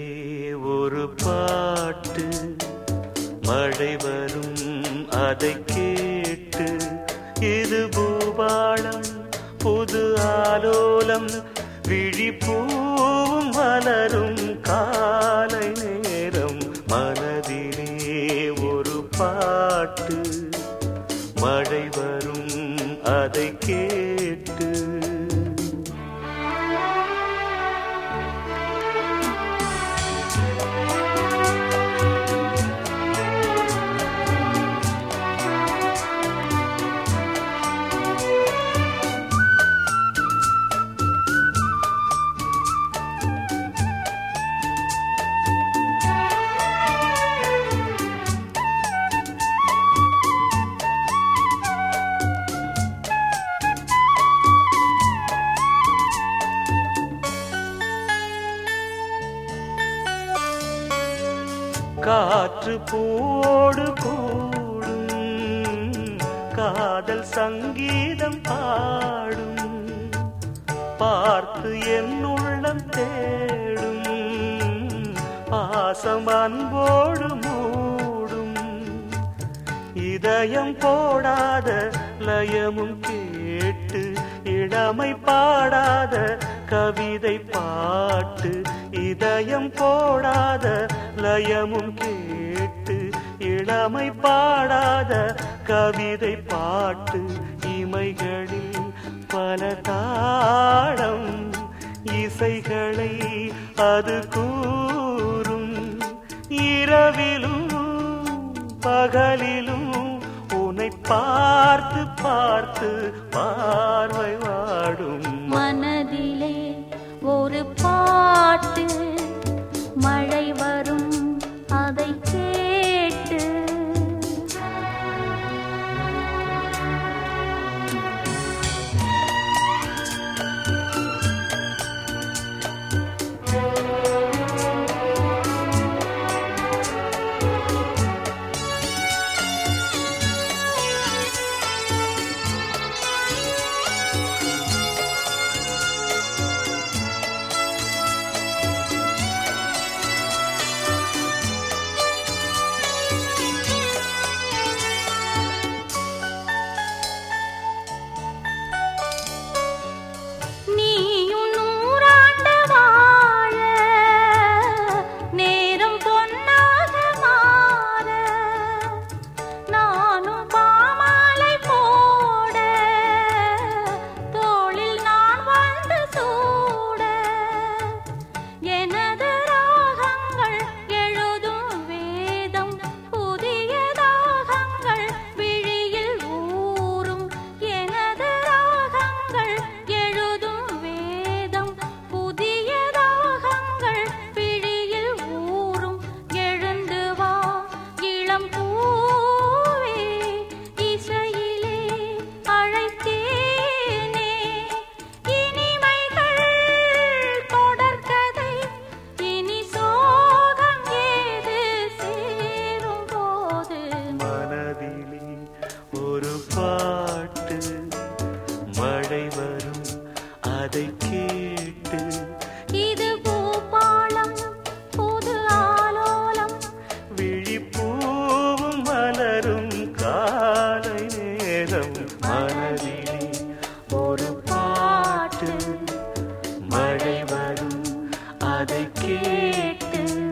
ஒரு பாட்டு மழை வரும் அதை கேட்டு இது பூபாளம் புது ஆலோலம் விழிப்பூவும் மலரும் காலை நேரம் மனதிலே ஒரு பாட்டு மழை வரும் அதை கேட்டு காற்று பூவோடு கூடும் காதல் சங்கீதம் பாடும் பார்த்து என் உள்ளம் தேடும் பாசம் அன்போடு மூடும் இதயம் போடாத லயமும் கேட்டு இளமை பாடாத கவிதை பாட்டு இதயம் போடாத லயமும் கேட்டு இளமை பாடாத கவிதை பாட்டு இமைகளில் பல தாளம் இசைகளை அது கூறும் இரவிலும் பகலிலும் உன்னை பார்த்து பார்த்து பார்வை வாடும் மனதிலே ஒரு பாட்டு மழை வரும் அதை கேட்டு நீயும் நூறாண்டு வாழ நேரம் பொன்னாக மாற நானும் பாமாலை போட தோளில் நான் வந்து சூட எனது ராகங்கள் எழுதும் வேதம் புதிய தாகங்கள் விழியில் ஊறும் எனது ராகங்கள் எழுதும் வேதம் புதிய தாகங்கள் விழியில் ஊறும் எழுந்து வா இளம் பூவே இசையிலே அழைத்தேனே இனிமைகள் தொடர்கதை இனி சோகம் ஏது சேரும் போது மனதிலே ஒரு பாட்டு மழை வரும் அதை கேட்டு இது பூபாளம் புது ஆலோலம் விழிப்பூவும் மலரும் காலை நேரம் மனதிலே ஒரு பாட்டு மழை வரும் அதை கேட்டு